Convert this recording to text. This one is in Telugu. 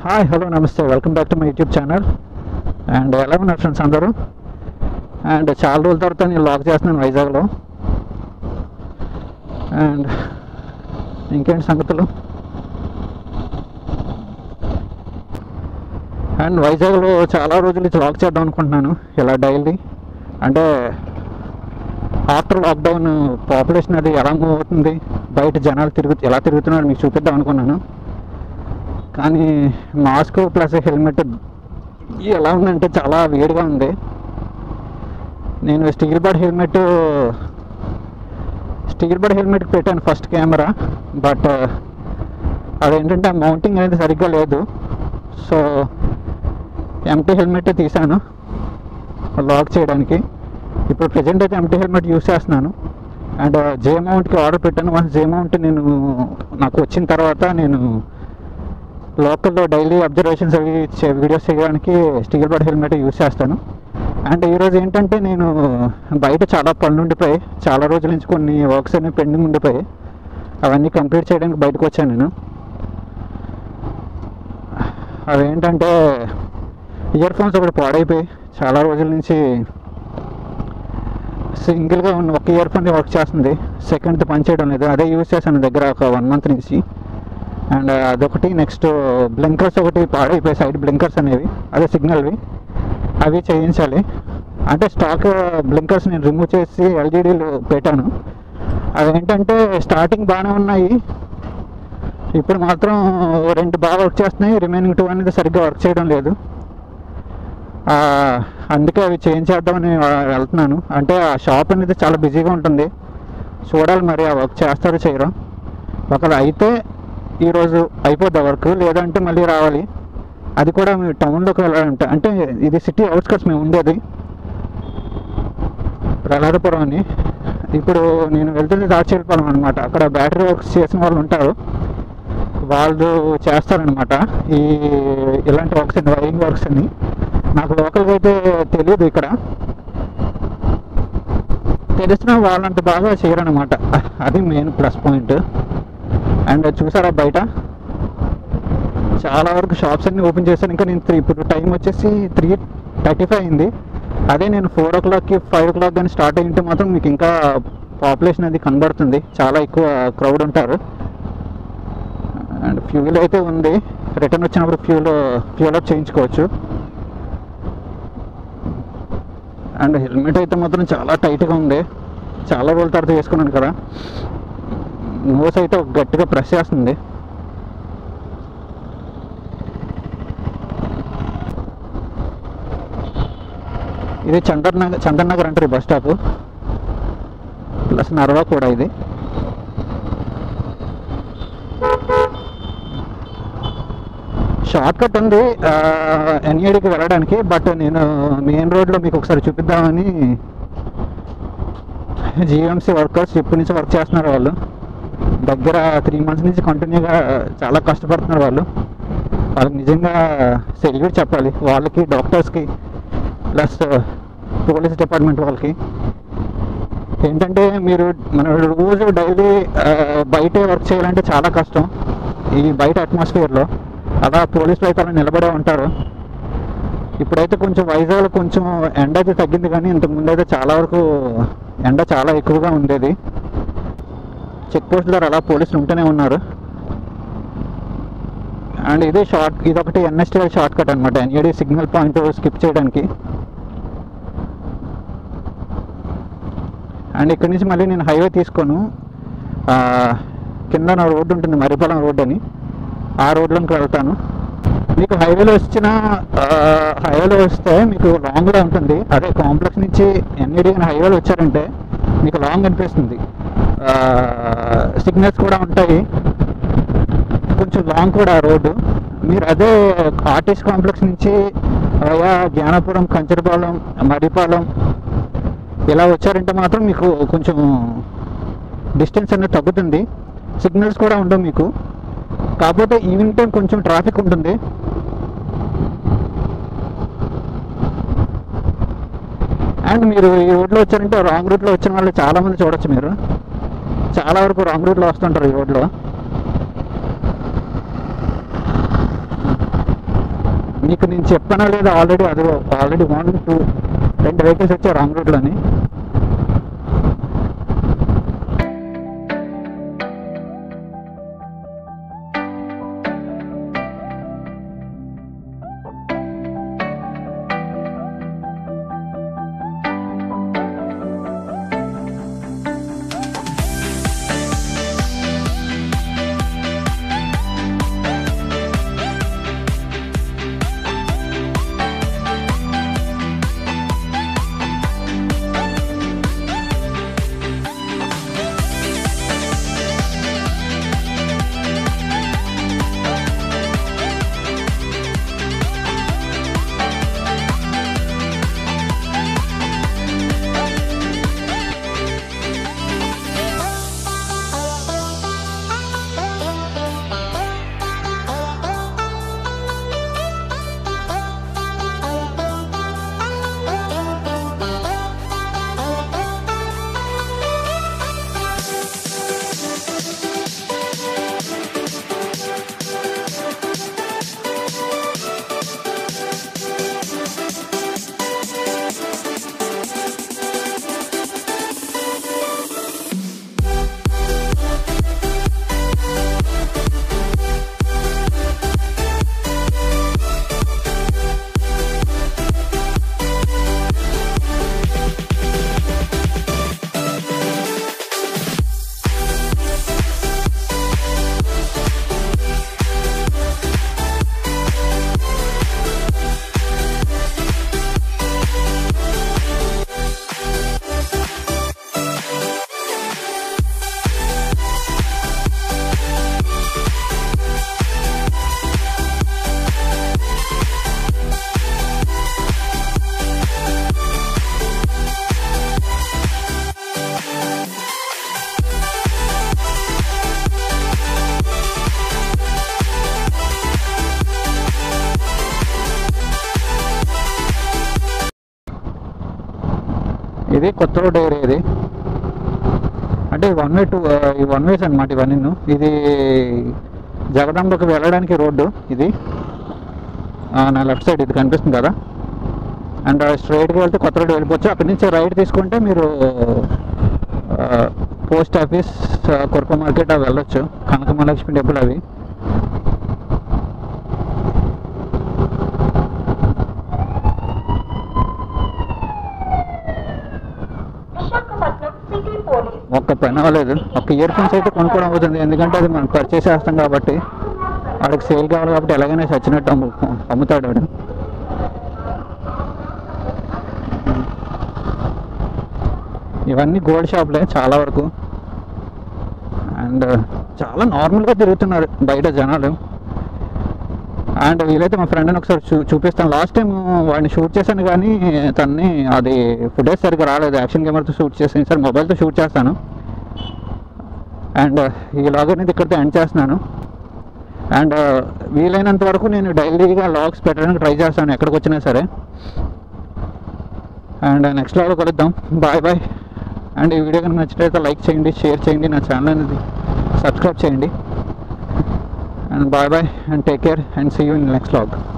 హాయ్ హలో నమస్తే welcome back to my YouTube channel and ఎలా ఉన్నారు ఫ్రెండ్స్ అందరూ అండ్ చాలా రోజుల తర్వాత నేను లాక్ చేస్తున్నాను వైజాగ్లో అండ్ ఇంకేంటి సంగతులు అండ్ వైజాగ్లో చాలా రోజుల నుంచి లాక్ చేద్దాం అనుకుంటున్నాను ఇలా డైలీ అంటే ఆఫ్టర్ లాక్డౌన్ పాపులేషన్ అది ఎలా మూవ్ అవుతుంది బయట జనాలు తిరుగు ఎలా తిరుగుతున్నారు మీకు చూపిద్దాం అనుకున్నాను కానీ మాస్క్ ప్లస్ హెల్మెట్ ఎలా ఉందంటే చాలా వేడిగా ఉంది నేను Steelbird helmet Steelbird helmet పెట్టాను ఫస్ట్ కెమెరా బట్ అదేంటంటే మౌంటింగ్ అనేది సరిగ్గా లేదు సో ఎంటీ హెల్మెట్ తీసాను లాక్ చేయడానికి ఇప్పుడు ప్రజెంట్ అయితే ఎంటీ హెల్మెట్ యూస్ చేస్తున్నాను అండ్ జే మౌంట్కి ఆర్డర్ పెట్టాను వన్స్ జే మౌంట్ నేను నాకు వచ్చిన తర్వాత నేను లోకల్లో డైలీ అబ్జర్వేషన్స్ అవి చే- వీడియోస్ చేయడానికి స్టీల్ బడ్ హెల్మెట్ యూస్ చేస్తాను అండ్ ఈరోజు ఏంటంటే నేను బయట చాలా పనులు ఉండిపోయి చాలా రోజుల నుంచి కొన్ని వర్క్స్ అనేవి పెండింగ్ ఉండిపోయి అవన్నీ కంప్లీట్ చేయడానికి బయటకు వచ్చాను నేను అవేంటంటే ఇయర్ ఫోన్స్ ఒకటి పాడైపోయి చాలా రోజుల నుంచి సింగిల్గా ఉన్న ఒక ఇయర్ ఫోన్ వర్క్ చేస్తుంది సెకండ్ది పనిచేయడం లేదు అదే యూజ్ చేశాను దగ్గర ఒక వన్ మంత్ నుంచి అండ్ అదొకటి నెక్స్ట్ బ్లింకర్స్ ఒకటి పాడైపోయి సైడ్ బ్లింకర్స్ అనేవి అదే సిగ్నల్వి అవి చేయించాలి అంటే స్టాక్ బ్లింకర్స్ నేను రిమూవ్ చేసి ఎల్జీడీలు పెట్టాను అవి ఏంటంటే స్టార్టింగ్ బాగానే ఉన్నాయి ఇప్పుడు మాత్రం రెండు బాగా వర్క్ చేస్తున్నాయి రిమైనింగ్ టూ అనేది సరిగ్గా వర్క్ చేయడం లేదు ఆ, అందుకే అవి చేయించేద్దామని వెళ్తున్నాను అంటే ఆ షాప్ అనేది చాలా బిజీగా ఉంటుంది చూడాలి మరి ఆ వర్క్ చేస్తారో చేయరో ఒకవేళ అయితే ఈరోజు అయిపోద్ది వర్క్ లేదంటే మళ్ళీ రావాలి అది కూడా మేము టౌన్లోకి వెళ్ళాలంటే అంటే ఇది సిటీ అవుట్స్కట్స్ మేము ఉండేది ప్రహ్లాదపురం అని ఇప్పుడు నేను వెళ్తుంది దాచేపాలెం అనమాట అక్కడ బ్యాటరీ వర్క్స్ చేసిన వాళ్ళు ఉంటారు వాళ్ళు చేస్తారనమాట ఈ ఇలాంటి వర్క్స్ అండి వైరింగ్ వర్క్స్ అని నాకు లోకల్గా అయితే తెలియదు ఇక్కడ తెలిసిన వాళ్ళంత బాగా చేయరనమాట అది మెయిన్ ప్లస్ పాయింట్ అండ్ చూసారా బయట చాలా వరకు షాప్స్ అన్ని ఓపెన్ చేశాను ఇంకా నేను త్రీ ఇప్పుడు టైం వచ్చేసి త్రీ థర్టీ ఫైవ్ అయింది అదే నేను ఫోర్ ఓ క్లాక్కి ఫైవ్ ఓ క్లాక్ కానీ స్టార్ట్ అయ్యింటే మాత్రం మీకు ఇంకా పాపులేషన్ అది కనబడుతుంది చాలా ఎక్కువ క్రౌడ్ ఉంటారు అండ్ ఫ్యూల్ అయితే ఉంది రిటర్న్ వచ్చినప్పుడు ఫ్యూల్ ఫ్యూల్ అప్ చేయించుకోవచ్చు అండ్ హెల్మెట్ అయితే మాత్రం చాలా టైట్గా ఉంది చాలా రోజుల తర్వాత వేసుకున్నాను కదా నోస్ అయితే ఒక గట్టిగా ప్రెస్ చేస్తుంది ఇది చందన్ నగర్ చందన్ నగర్ అంటారు ఈ బస్ స్టాప్ ప్లస్ నర్వా కూడా ఇది షార్ట్ కట్ ఉంది ఎన్ఏడికి వెళ్ళడానికి బట్ నేను మెయిన్ రోడ్లో మీకు ఒకసారి చూపిద్దామని జిఎంసీ వర్కర్స్ ఇప్పటి నుంచి వర్క్ చేస్తున్నారు వాళ్ళు దగ్గర త్రీ మంత్స్ నుంచి కంటిన్యూగా చాలా కష్టపడుతున్నారు వాళ్ళు వాళ్ళకి నిజంగా సెల్యూట్ చెప్పాలి వాళ్ళకి డాక్టర్స్కి ప్లస్ పోలీస్ డిపార్ట్మెంట్ వాళ్ళకి ఏంటంటే మీరు మన రోజు డైలీ బయటే వర్క్ చేయాలంటే చాలా కష్టం ఈ బయట అట్మాస్ఫియర్లో అలా పోలీసులు అయితే అలా నిలబడే ఉంటారు ఇప్పుడైతే కొంచెం వైజాగ్లో కొంచెం ఎండ అయితే తగ్గింది కానీ ఇంతకు ముందు అయితే చాలా వరకు ఎండ చాలా ఎక్కువగా ఉండేది చెక్ పోస్ట్ దగ్గర అలా పోలీసులు ఉంటూనే ఉన్నారు అండ్ ఇది షార్ట్ ఇది ఒకటి ఎన్ఎస్టీఎల్ షార్ట్ కట్ అనమాట ఎన్ఏడి సిగ్నల్ పాయింట్ స్కిప్ చేయడానికి అండ్ ఇక్కడి నుంచి మళ్ళీ నేను హైవే తీసుకోను ఆ, కింద నా రోడ్డు ఉంటుంది మరిపాలెం రోడ్ అని ఆ రోడ్లోకి వెళ్తాను మీకు హైవేలో వచ్చిన హైవేలో వస్తే మీకు లాంగ్గా ఉంటుంది అదే కాంప్లెక్స్ నుంచి ఎన్ఈడి అని హైవేలో వచ్చారంటే మీకు లాంగ్ అనిపిస్తుంది సిగ్నల్స్ కూడా ఉంటాయి కొంచెం లాంగ్ కూడా ఆ రోడ్డు మీరు అదే ఆర్టిస్ట్ కాంప్లెక్స్ నుంచి అయా జ్ఞానపురం కంచరపాలెం మరిపాలెం ఇలా వచ్చారంటే మాత్రం మీకు కొంచెం డిస్టెన్స్ అనేది తగ్గుతుంది సిగ్నల్స్ కూడా ఉండవు మీకు కాకపోతే ఈవినింగ్ టైం కొంచెం ట్రాఫిక్ ఉంటుంది అండ్ మీరు ఈ రోడ్లో వచ్చారంటే రాంగ్ రూట్లో వచ్చిన వాళ్ళు చాలా మంది చూడొచ్చు మీరు చాలా వరకు రాంగ్ రూట్లో వస్తుంటారు ఈ రోడ్లో మీకు నేను చెప్పానా లేదా ఆల్రెడీ అది ఆల్రెడీ వన్ టూ రెండు వెహికల్స్ వచ్చాయి రాంగ్ రూట్లోని ఇది కొత్త రోడ్ ఏరియా ఇది అంటే వన్ వే టూ ఈ వన్ వేస్ అనమాట ఇవన్నీ ఇది జగదాంబకు వెళ్ళడానికి రోడ్డు ఇది ఆ, నా లెఫ్ట్ సైడ్ ఇది కనిపిస్తుంది కదా అండ్ స్ట్రైట్గా వెళ్తే కొత్త రోడ్ వెళ్ళిపోవచ్చు అక్కడి నుంచి రైట్ తీసుకుంటే మీరు పోస్ట్ ఆఫీస్ కొరక మార్కెట్ అవి వెళ్ళొచ్చు కనకమహాలక్ష్మి టెంపుల్ అవి విశాఖపట్నం సిటీ పోలీస్ ఒక్క పని అవ్వలేదు ఒక ఇయర్ ఫోన్స్ అయితే కొనుక్కోవడం అవుతుంది ఎందుకంటే అది మనం పర్చేస్ చేస్తాం కాబట్టి వాడికి సేల్ కావాలి కాబట్టి ఎలాగైనా చచ్చినట్టు అమ్ము అమ్ముతాడు వాడు ఇవన్నీ గోల్డ్ షాప్లే చాలా వరకు అండ్ చాలా నార్మల్గా తిరుగుతున్నారు బయట జనాలు అండ్ వీలైతే మా ఫ్రెండ్ని ఒకసారి చూ చూపిస్తాను లాస్ట్ టైం వాడిని షూట్ చేశాను కానీ తన్ని అది ఫుటేజ్ సరిగ్గా రాలేదు యాక్షన్ కెమెరాతో షూట్ చేసాను సార్ మొబైల్తో షూట్ చేస్తాను అండ్ ఈ లాగ్ అనేది ఇక్కడితో ఎండ్ చేస్తున్నాను అండ్ వీలైనంత వరకు నేను డైలీగా లాగ్స్ పెట్టడానికి ట్రై చేస్తాను ఎక్కడికి వచ్చినా సరే అండ్ నెక్స్ట్ లాగ్లో కలుద్దాం బాయ్ బాయ్ అండ్ ఈ వీడియో కనుక నచ్చినట్లయితే లైక్ చేయండి షేర్ చేయండి నా ఛానల్ అనేది సబ్స్క్రైబ్ చేయండి and bye bye and take care and see you in the next vlog